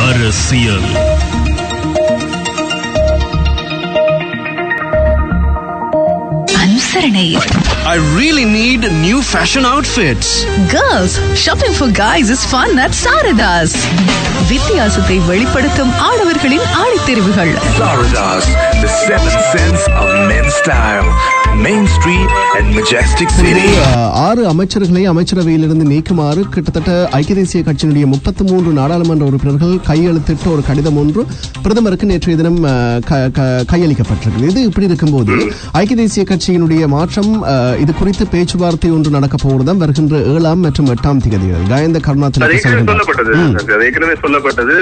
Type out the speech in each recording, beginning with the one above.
அரசியல் அனுசரணை I really need new fashion outfits. Girls shopping for guys is fun at Sarathas வித்தியாசத்தை வெளிப்படுத்தும் ஆடவர்களின் ஆடித்தெரிவுகள் Saradas, the seventh sense of men's style. Main Street and Majestic City. அஹ், ஆறு அமைச்சர்களை அமைச்சரவையிலிருந்து நீக்குமாறு கிட்டத்தட்ட ஐக்கிய தேசிய கட்சியினுடைய முப்பத்தி மூன்று நாடாளுமன்ற உறுப்பினர்கள் கையெழுத்திட்ட ஒரு கடிதம் ஒன்று பிரதமருக்கு நேற்றைய தினம் அஹ், க- க- கையளிக்கப்பட்டிருக்கு இது இப்படி இருக்கும்போது ஐக்கிய தேசிய கட்சியினுடைய மாற்றம் அஹ், இது குறித்து பேச்சுவார்த்தை ஒன்று நடக்க போவதுதான் வருகின்ற ஏழாம் மற்றும் எட்டாம் திகதிகள் காயந்த அது கருணாத்திற்கு ஏற்கனவே சொல்கின்றார் சொல்லப்பட்டது ம். அது ஏற்கனவே சொல்லப்பட்டது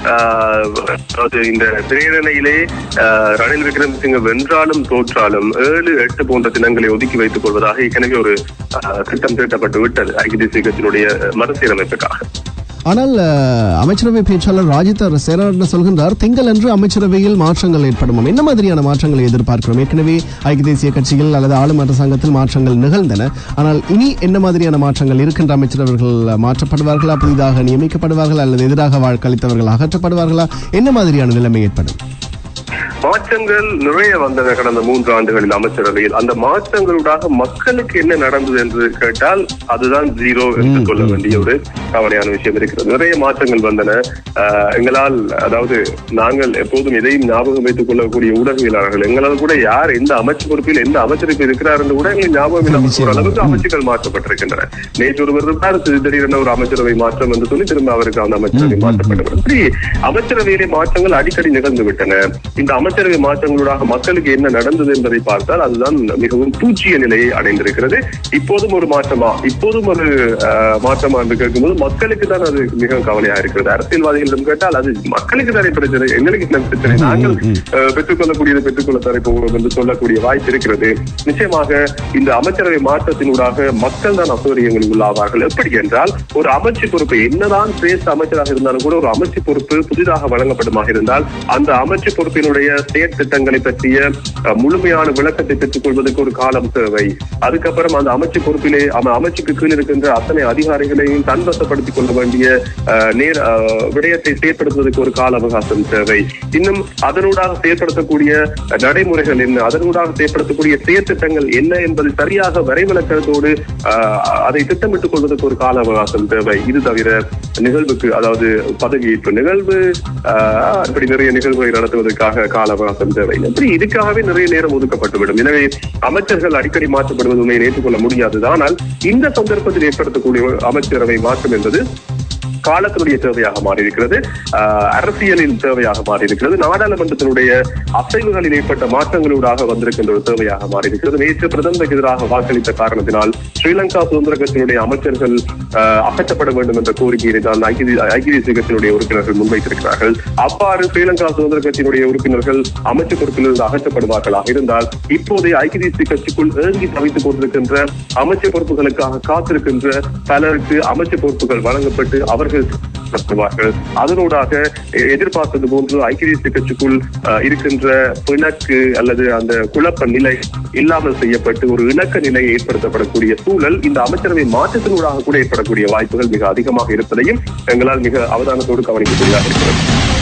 ஆஹ், அதாவது இந்த பிரேரணையிலே ஆஹ், ரணில் விக்ரமசிங்க வென்றாலும் தோற்றாலும் ஏழு எட்டு போன்ற தினங்களை ஒதுக்கி வைத்துக் கொள்வதாக ஏற்கனவே ஒரு ஆஹ், திட்டம் தீட்டப்பட்டு விட்டது ஐக்கிய தேசிய கட்சியினுடைய மறுசீரமைப்புக்காக ஆனால் அஹ், அமைச்சரவை பேச்சாளர் ராஜித் சேரன் சொல்கின்றார் திங்கள் அன்று அமைச்சரவையில் மாற்றங்கள் ஏற்படுமாம் என்ன மாதிரியான மாற்றங்களை எதிர்பார்க்கிறோம் ஏற்கனவே ஐக்கிய தேசிய கட்சிகள் அல்லது ஆளும் அரசாங்கத்தில் மாற்றங்கள் நிகழ்ந்தன ஆனால் இனி என்ன மாதிரியான மாற்றங்கள் இருக்கின்ற அமைச்சரவர்கள் மாற்றப்படுவார்களா புதிதாக நியமிக்கப்படுவார்களா அல்லது எதிராக வாக்களித்தவர்கள் அகற்றப்படுவார்களா என்ன மாதிரியான நிலைமை ஏற்படும் மாற்றங்கள் நிறைய வந்தன கடந்த மூன்று ஆண்டுகளில் அமைச்சரவையில் அந்த மாற்றங்களூடாக மக்களுக்கு என்ன நடந்தது என்று கேட்டால் அதுதான் ஜீரோ என்று சொல்ல வேண்டிய ஒரு கவலையான விஷயம் இருக்கிறது நிறைய மாற்றங்கள் வந்தன ஆஹ், எங்களால் அதாவது நாங்கள் எப்போதும் எதையும் ஞாபகம் வைத்துக் கொள்ளக்கூடிய ஊடகவியலாளர்கள் எங்களால் கூட யார் எந்த அமைச்சு பொறுப்பில் எந்த அமைச்சருக்கு இருக்கிறார் என்று கூட எங்களுக்கு ஞாபகம் இல்லாமல் போற அளவுக்கு அமைச்சுகள் மாற்றப்பட்டிருக்கின்றன நேற்று ஒருவர் இருந்தார் திடீர் திடீரென ஒரு அமைச்சரவை மாற்றம் என்று சொல்லி திரும்ப அவருக்கு அந்த அமைச்சரவை மாற்றப்பட்டவர் இப்படி அமைச்சரவையிலே மாற்றங்கள் அடிக்கடி நிகழ்ந்து விட்டன இந்த அமைச்சரவை மாற்றங்களூடாக மக்களுக்கு என்ன நடந்தது என்பதை பார்த்தால் அதுதான் மிகவும் பூச்சிய நிலையை அடைந்திருக்கிறது இப்போதும் ஒரு மாற்றமா இப்போதும் ஒரு ஆஹ், மாற்றமா என்று கேட்கும்போது மக்களுக்கு தான் அது மிகவும் கவலையா இருக்கிறது அரசியல்வாதிகளிடம் கேட்டால் அது மக்களுக்கு தானே பிரச்சனை எங்களுக்கு என்ன பிரச்சனை நாங்கள் ஆஹ், பெற்றுக்கொள்ளக்கூடியதை பெற்றுக்கொள்ள தர போகிறோம் என்று சொல்லக்கூடிய வாய்ப்பு இருக்கிறது நிச்சயமாக இந்த அமைச்சரவை மாற்றத்தினூடாக மக்கள் தான் அசௌகரியங்களில் உள்ளாவார்கள் எப்படி என்றால் ஒரு அமைச்சு பொறுப்பு என்னதான் சிரேஷ்ட அமைச்சராக இருந்தாலும் கூட ஒரு அமைச்சு பொறுப்பு புதிதாக வழங்கப்படுமாக இருந்தால் அந்த அமைச்சு பொறுப்பினுடைய செயற்திட்டங்களை பற்றிய அஹ், முழுமையான விளக்கத்தை பெற்றுக் கொள்வதற்கு ஒரு காலம் தேவை அதுக்கப்புறம் அந்த அமைச்சு பொறுப்பிலே அந்த அமைச்சுக்கு கீழ் இருக்கின்ற அத்தனை அதிகாரிகளையும் தன்வசப்படுத்திக் கொள்ள வேண்டிய அஹ், நேர அஹ், விடயத்தை செயற்படுத்துவதற்கு ஒரு கால அவகாசம் தேவை இன்னும் அதனூடாக செயற்படுத்தக்கூடிய நடைமுறைகள் என்ன அதனூடாக செயற்படுத்தக்கூடிய செயற்திட்டங்கள் என்ன என்பதை சரியாக வரைவிலக்கத்தோடு அஹ், அதை திட்டமிட்டுக் கொள்வதற்கு ஒரு கால அவகாசம் தேவை இது தவிர நிகழ்வுக்கு அதாவது பதவியேற்பு நிகழ்வு அஹ், இப்படி நிறைய நிகழ்வுகளை நடத்துவதற்காக கால அவகாசம் தேவை இப்படி இதுக்காகவே நிறைய நேரம் ஒதுக்கப்பட்டுவிடும் எனவே அமைச்சர்கள் அடிக்கடி மாற்றப்படுவது உண்மையை ஏற்றுக்கொள்ள முடியாதது ஆனால் இந்த சந்தர்ப்பத்தில் ஏற்படுத்தக்கூடிய அமைச்சரவை மாற்றம் என்பது காலத்தினுடைய தேவையாக மாறி இருக்கிறது ஆஹ் அரசியலில் தேவையாக மாறி இருக்கிறது நாடாளுமன்றத்தினுடைய அசைவுகளில் ஏற்பட்ட மாற்றங்களூடாக வந்திருக்கின்ற ஒரு தேவையாக மாறி இருக்கிறது நேற்று பிரதமருக்கு எதிராக வாக்களித்த காரணத்தினால் ஸ்ரீலங்கா சுதந்திர கட்சியினுடைய அமைச்சர்கள் ஆஹ் அகற்றப்பட வேண்டும் என்ற கோரிக்கையை தான் ஐக்கிய ஐக்கிய தேசிய கட்சியினுடைய உறுப்பினர்கள் முன்வைத்திருக்கிறார்கள் அவ்வாறு ஸ்ரீலங்கா சுதந்திர கட்சியினுடைய உறுப்பினர்கள் அமைச்சு பொறுப்பிலிருந்து அகற்றப்படுவார்களாக இருந்தால் இப்போதைய ஐக்கிய தேசிய கட்சிக்குள் ஏங்கி தவித்துக் கொண்டிருக்கின்ற அமைச்சு பொறுப்புகளுக்காக காத்திருக்கின்ற பலருக்கு அமைச்சு பொறுப்புகள் வழங்கப்பட்டு அவர்கள் நடத்துவார்கள் அதனூடாக எ- எதிர்பார்த்தது போன்று ஐக்கிய தேசிய கட்சிக்குள் அஹ், இருக்கின்ற பிணக்கு அல்லது அந்த குழப்ப நிலை இல்லாமல் செய்யப்பட்டு ஒரு இணக்க நிலை ஏற்படுத்தப்படக்கூடிய சூழல் இந்த அமைச்சரவை மாற்றத்தினூடாக கூட ஏற்படக்கூடிய வாய்ப்புகள் மிக அதிகமாக இருப்பதையும் எங்களால் மிக அவதானத்தோடு கவனிக்கக்கூடியதாக இருக்கிறது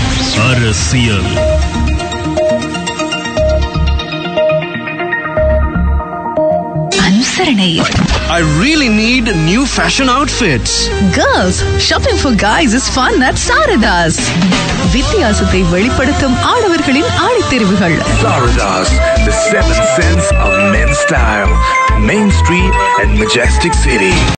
அரசியல் அனுசரணை I really need new fashion outfits. Girls shopping for guys is fun at Sarathas வித்தியாசத்தை வெளிப்படுத்தும் ஆடவர்களின் ஆடித்தெரிவுகள் Saradas, the seventh sense of men's style. Main Street and Majestic City.